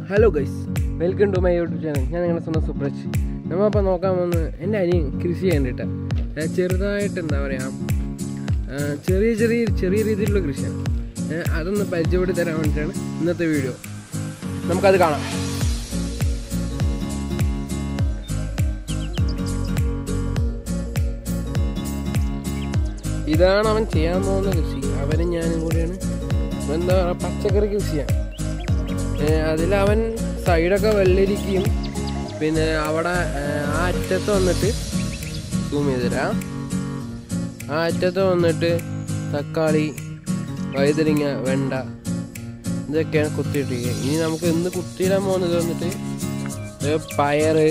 hello guys welcome to my YouTube channel ഞാൻ നിങ്ങളുടെ സ്വന്തം സുബ്രജ് നമ്മളിപ്പോൾ നോക്കാൻ പോകുന്നത് എൻ്റെ അനിയൻ കൃഷി ചെയ്യാണ്ടിട്ട് ചെറുതായിട്ട് എന്താ പറയുക ചെറിയ ചെറിയ ചെറിയ രീതിയിലുള്ള കൃഷിയാണ് ഏ, അതൊന്ന് പരിചയപ്പെടുത്തി തരാൻ വേണ്ടിയിട്ടാണ് ഇന്നത്തെ വീഡിയോ നമുക്കത് കാണാം ഇതാണ് അവൻ ചെയ്യാൻ പോകുന്ന കൃഷി അവനും ഞാനും കൂടിയാണ് എന്താ പറയുക പച്ചക്കറി കൃഷിയാണ് അതിലവൻ സൈഡൊക്കെ വെള്ളരിക്കയും പിന്നെ അവിടെ ഏ, ആ അറ്റത്ത് വന്നിട്ട് സൂം ചെയ്തുതരാം ആ അറ്റത്ത് വന്നിട്ട് തക്കാളി വഴുതനങ്ങ വെണ്ട ഇതൊക്കെയാണ് കുത്തിയിട്ടിരിക്കുക ഇനി നമുക്ക് ഇന്ന് കുത്തിയിടാൻ പോകുന്നത് വന്നിട്ട് ഏ, പയറ്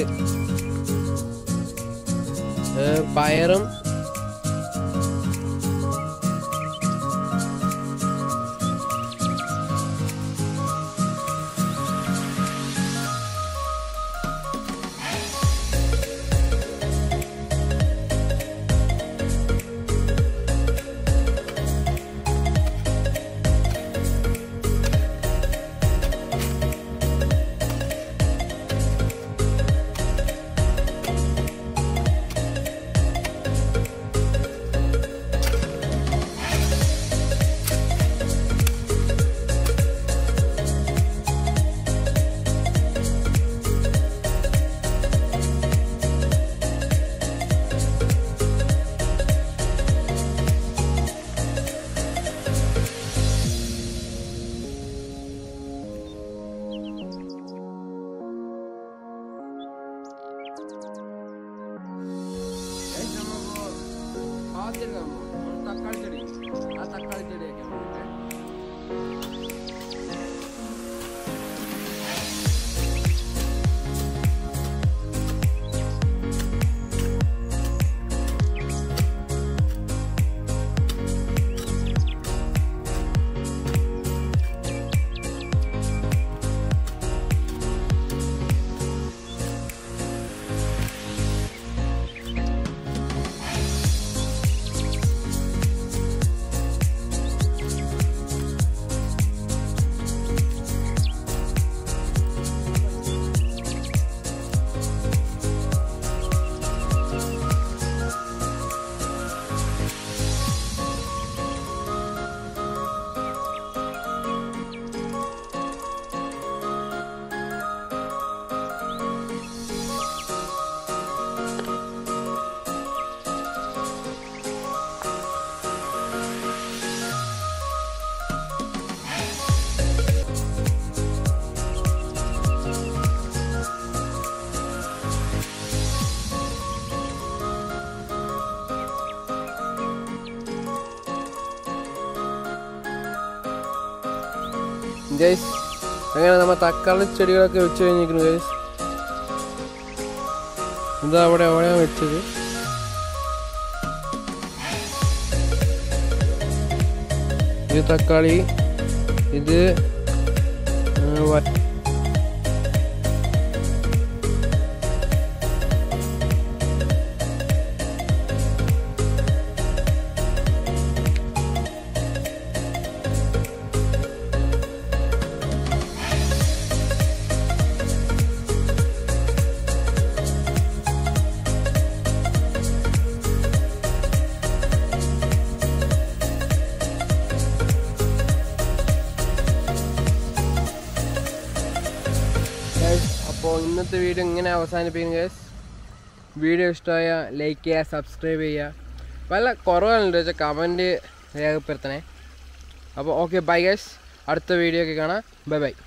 ഏ, പയറും തക്കാളി ചെടി ആ തക്കാളി ചെടിയൊക്കെ ഗൈസ് അങ്ങനെ നമ്മ തക്കാളി ചെടികളൊക്കെ വെച്ച് കഴിഞ്ഞിരിക്കുന്നു ഗൈസ് ഇതാ അവിടെ എവിടെയാണ് വെച്ചത് ഇത് തക്കാളി ഇത് ആ, വ- ഗൈസ് അപ്പോൾ ഇന്നത്തെ വീഡിയോ ഇങ്ങനെ അവസാനിപ്പിക്കും ഗൈസ് വീഡിയോ ഇഷ്ടമായ ലൈക്ക് ചെയ്യുക സബ്സ്ക്രൈബ് ചെയ്യുക വല്ല കുറവുകളുണ്ട് വെച്ചാൽ കമൻറ്റ് രേഖപ്പെടുത്തണേ അപ്പോൾ ഓക്കെ ബൈ ഗൈസ് അടുത്ത വീഡിയോ ഒക്കെ കാണാം ബൈ ബൈ